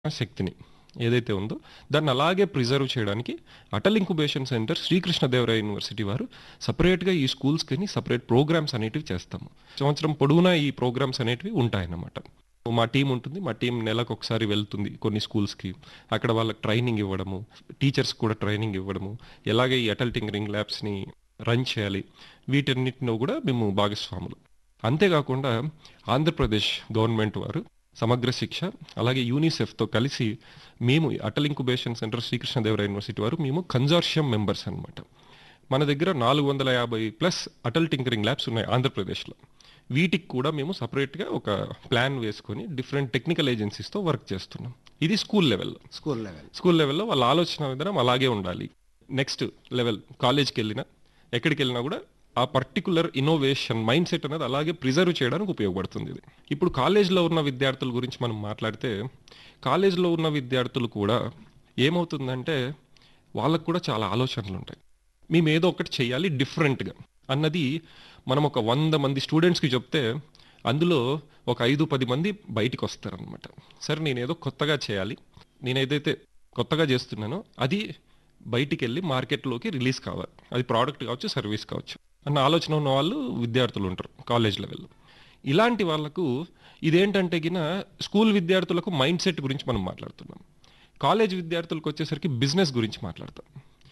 శక్తిని ఏదైతే ఉందో దాన్ని అలాగే ప్రిజర్వ్ చేయడానికి Atal incubation centre Srikrishnadevaraya university వారు సపరేట్గా ఈ స్కూల్స్కి సపరేట్ ప్రోగ్రామ్స్ అనేటివి చేస్తాము సంవత్సరం పొడవునా ఈ ప్రోగ్రామ్స్ అనేటివి ఉంటాయన్నమాట మా టీం ఉంటుంది మా టీం నెలకు ఒకసారి వెళ్తుంది కొన్ని స్కూల్స్కి అక్కడ వాళ్ళకి ట్రైనింగ్ ఇవ్వడము టీచర్స్ కూడా ట్రైనింగ్ ఇవ్వడము ఎలాగ ఈ అటల్ టింకరింగ్ ల్యాబ్స్ని రన్ చేయాలి వీటన్నిటిలో కూడా మేము భాగస్వాములు అంతేకాకుండా ఆంధ్రప్రదేశ్ గవర్నమెంట్ వారు సమగ్ర శిక్ష అలాగే యూనిసెఫ్తో కలిసి మేము Atal incubation centre Srikrishnadevaraya university వారు మేము కన్జార్షియం మెంబర్స్ అన్నమాట మన దగ్గర నాలుగు వందల యాభై ప్లస్ అటల్ టింకరింగ్ ల్యాబ్స్ ఉన్నాయి ఆంధ్రప్రదేశ్లో వీటికి కూడా మేము సపరేట్గా ఒక ప్లాన్ వేసుకొని డిఫరెంట్ టెక్నికల్ ఏజెన్సీస్తో వర్క్ చేస్తున్నాం ఇది స్కూల్ లెవెల్లో స్కూల్ లెవెల్ స్కూల్ లెవెల్లో వాళ్ళ ఆలోచన విధానం అలాగే ఉండాలి నెక్స్ట్ లెవెల్ కాలేజ్కి వెళ్ళినా ఎక్కడికి వెళ్ళినా కూడా ఆ పర్టికులర్ ఇన్నోవేషన్ మైండ్ సెట్ అనేది అలాగే ప్రిజర్వ్ చేయడానికి ఉపయోగపడుతుంది ఇది ఇప్పుడు కాలేజ్లో ఉన్న విద్యార్థుల గురించి మనం మాట్లాడితే కాలేజ్లో ఉన్న విద్యార్థులు కూడా ఏమవుతుందంటే వాళ్ళకు కూడా చాలా ఆలోచనలు ఉంటాయి మేము ఏదో ఒకటి చేయాలి డిఫరెంట్గా అన్నది మనం ఒక వంద మంది స్టూడెంట్స్కి చెప్తే అందులో ఒక ఐదు పది మంది బయటికి వస్తారనమాట సరే నేను ఏదో కొత్తగా చేయాలి నేను ఏదైతే కొత్తగా చేస్తున్నానో అది బయటికి వెళ్ళి మార్కెట్లోకి రిలీజ్ కావాలి అది ప్రోడక్ట్ కావచ్చు సర్వీస్ కావచ్చు అన్న ఆలోచన ఉన్న వాళ్ళు విద్యార్థులు ఉంటారు కాలేజ్ లెవెల్లో ఇలాంటి వాళ్ళకు ఇదేంటంటే గిన స్కూల్ విద్యార్థులకు మైండ్ సెట్ గురించి మనం మాట్లాడుతున్నాం కాలేజ్ విద్యార్థులకు వచ్చేసరికి బిజినెస్ గురించి మాట్లాడతాం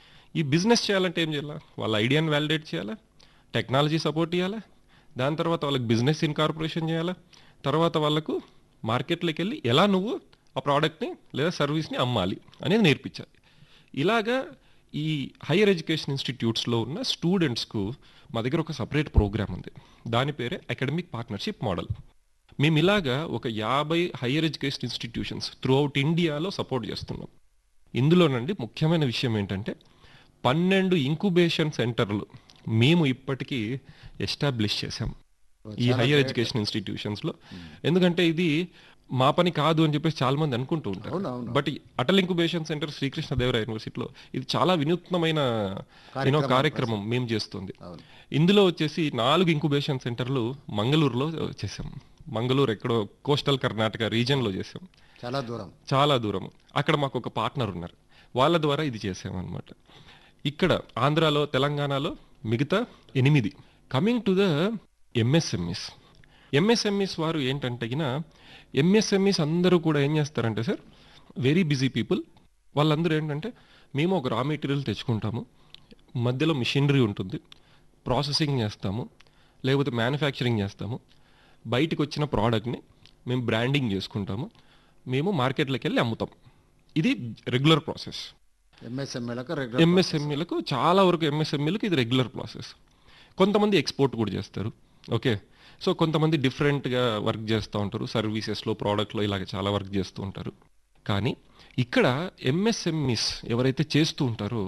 ఈ బిజినెస్ చేయాలంటే ఏం చేయాలా వాళ్ళ ఐడియాని వ్యాలిడేట్ చేయాలా టెక్నాలజీ సపోర్ట్ చేయాలా దాని తర్వాత వాళ్ళకి బిజినెస్ ఇన్కార్పొరేషన్ చేయాలా తర్వాత వాళ్ళకు మార్కెట్లోకి వెళ్ళి ఎలా నువ్వు ఆ ప్రోడక్ట్ని లేదా సర్వీస్ని అమ్మాలి అనేది నేర్పించాలి ఇలాగా ఈ హైయర్ ఎడ్యుకేషన్ ఇన్స్టిట్యూట్స్లో ఉన్న స్టూడెంట్స్కు మా దగ్గర ఒక సపరేట్ ప్రోగ్రామ్ ఉంది దాని పేరే అకాడమిక్ పార్ట్నర్షిప్ మోడల్ మేము ఇలాగా ఒక యాభై higher education institutions through out ఇండియాలో సపోర్ట్ చేస్తున్నాం ఇందులోనండి ముఖ్యమైన విషయం ఏంటంటే పన్నెండు ఇంక్యుబేషన్ సెంటర్లు మేము ఇప్పటికీ ఎస్టాబ్లిష్ చేసాం ఈ హైయర్ ఎడ్యుకేషన్ ఇన్స్టిట్యూషన్స్ లో ఎందుకంటే ఇది మా పని కాదు అని చెప్పేసి చాలా మంది అనుకుంటూ ఉంటారు అవును, అవును. బట్ ఈ అటల్ ఇంక్యుబేషన్ సెంటర్ శ్రీకృష్ణదేవరాయ యూనివర్సిటీలో ఇది చాలా వినూత్నమైన యూనో కార్యక్రమం మేము చేస్తుంది అవును. ఇందులో వచ్చేసి నాలుగు ఇంక్యుబేషన్ సెంటర్లు మంగళూరులో చేసాం మంగళూరు ఎక్కడో కోస్టల్ కర్ణాటక region లో చేసాం చాలా దూరం చాలా దూరం అక్కడ మాకు ఒక పార్ట్నర్ ఉన్నారు వాళ్ళ ద్వారా ఇది చేసామన్నమాట ఇక్కడ ఆంధ్రాలో తెలంగాణలో మిగతా ఎనిమిది coming to the MSMEs MSMEs వారు ఏంటంటే గిన ఎంఎస్ఎంఎస్ అందరూ కూడా ఏం చేస్తారంటే సార్ వెరీ బిజీ పీపుల్ వాళ్ళందరూ ఏంటంటే మేము ఒక రా మెటీరియల్ తెచ్చుకుంటాము మధ్యలో మిషనరీ ఉంటుంది ప్రాసెసింగ్ చేస్తాము లేకపోతే మ్యానుఫ్యాక్చరింగ్ చేస్తాము బయటికి వచ్చిన ప్రోడక్ట్ని మేము బ్రాండింగ్ చేసుకుంటాము మేము మార్కెట్లోకి వెళ్ళి అమ్ముతాం ఇది రెగ్యులర్ ప్రాసెస్ ఎంఎస్ఎంఏలకు రెగ్యులర్ ఎంఎస్ఎంఈలకు చాలా వరకు ఎంఎస్ఎంఈలకు ఇది రెగ్యులర్ ప్రాసెస్ కొంతమంది ఎక్స్పోర్ట్ కూడా చేస్తారు ఓకే సో కొంతమంది డిఫరెంట్గా వర్క్ చేస్తూ ఉంటారు సర్వీసెస్లో ప్రోడక్ట్లో ఇలాగ చాలా వర్క్ చేస్తూ ఉంటారు కానీ ఇక్కడ ఎంఎస్ఎంఈస్ ఎవరైతే చేస్తూ ఉంటారో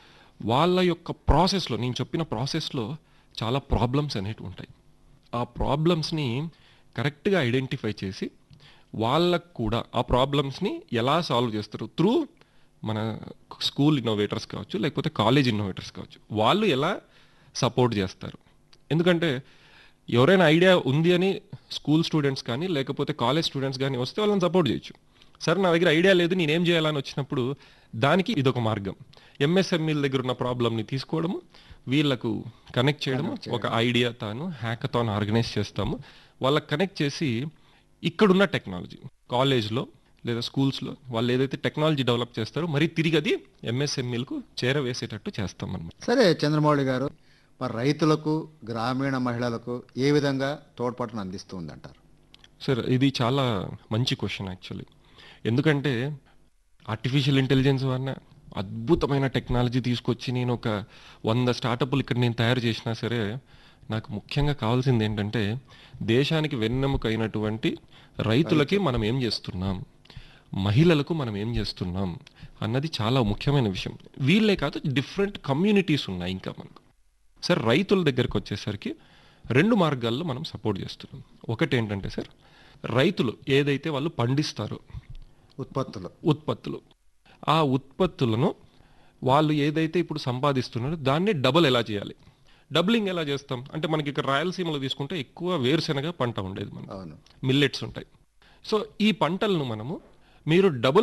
వాళ్ళ యొక్క ప్రాసెస్లో నేను చెప్పిన ప్రాసెస్లో చాలా ప్రాబ్లమ్స్ అనేటివి ఉంటాయి ఆ ప్రాబ్లమ్స్ని కరెక్ట్గా ఐడెంటిఫై చేసి వాళ్ళకు కూడా ఆ ప్రాబ్లమ్స్ని ఎలా సాల్వ్ చేస్తారు త్రూ మన స్కూల్ ఇన్నోవేటర్స్ కావచ్చు లేకపోతే కాలేజ్ ఇన్నోవేటర్స్ కావచ్చు వాళ్ళు ఎలా సపోర్ట్ చేస్తారు ఎందుకంటే ఎవరైనా ఐడియా ఉంది అని స్కూల్ స్టూడెంట్స్ కానీ లేకపోతే కాలేజ్ స్టూడెంట్స్ కానీ వస్తే వాళ్ళని సపోర్ట్ చేయొచ్చు సరే నా దగ్గర ఐడియా లేదు నేనేం చేయాలని వచ్చినప్పుడు దానికి ఇదొక మార్గం ఎంఎస్ఎంఈల దగ్గర ఉన్న ప్రాబ్లమ్ని తీసుకోవడము వీళ్ళకు కనెక్ట్ చేయడము ఒక ఐడియా తాను హ్యాకథాన్ ఆర్గనైజ్ చేస్తాము వాళ్ళకి కనెక్ట్ చేసి ఇక్కడున్న టెక్నాలజీ కాలేజ్లో లేదా స్కూల్స్లో వాళ్ళు ఏదైతే టెక్నాలజీ డెవలప్ చేస్తారో మరి తిరిగి అది ఎంఎస్ఎంఈలకు చేరవేసేటట్టు చేస్తాం అనమాట సరే చంద్రమౌళి గారు మరి రైతులకు గ్రామీణ మహిళలకు ఏ విధంగా తోడ్పాటును అందిస్తూ ఉందంటారు సార్ ఇది చాలా మంచి క్వశ్చన్ యాక్చువల్లీ ఎందుకంటే ఆర్టిఫిషియల్ ఇంటెలిజెన్స్ వల్ల అద్భుతమైన టెక్నాలజీ తీసుకొచ్చి నేను ఒక వంద స్టార్టప్లు ఇక్కడ నేను తయారు చేసినా సరే నాకు ముఖ్యంగా కావాల్సింది ఏంటంటే దేశానికి వెన్నెముక అయినటువంటి రైతులకి మనం ఏం చేస్తున్నాం మహిళలకు మనం ఏం చేస్తున్నాం అన్నది చాలా ముఖ్యమైన విషయం వీళ్ళే కాదు డిఫరెంట్ కమ్యూనిటీస్ ఉన్నాయి ఇంకా మనకు సార్ రైతుల దగ్గరకు వచ్చేసరికి రెండు మార్గాల్లో మనం సపోర్ట్ చేస్తున్నాం ఒకటి ఏంటంటే సార్ రైతులు ఏదైతే వాళ్ళు పండిస్తారో ఉత్పత్తులు ఉత్పత్తులు ఆ ఉత్పత్తులను వాళ్ళు ఏదైతే ఇప్పుడు సంపాదిస్తున్నారో దాన్ని డబుల్ ఎలా చేయాలి డబులింగ్ ఎలా చేస్తాం అంటే మనకి ఇక్కడ రాయలసీమలో తీసుకుంటే ఎక్కువ వేరుశెనగ పంట ఉండేది మనకు అవును మిల్లెట్స్ ఉంటాయి సో ఈ పంటలను మనము మీరు డబుల్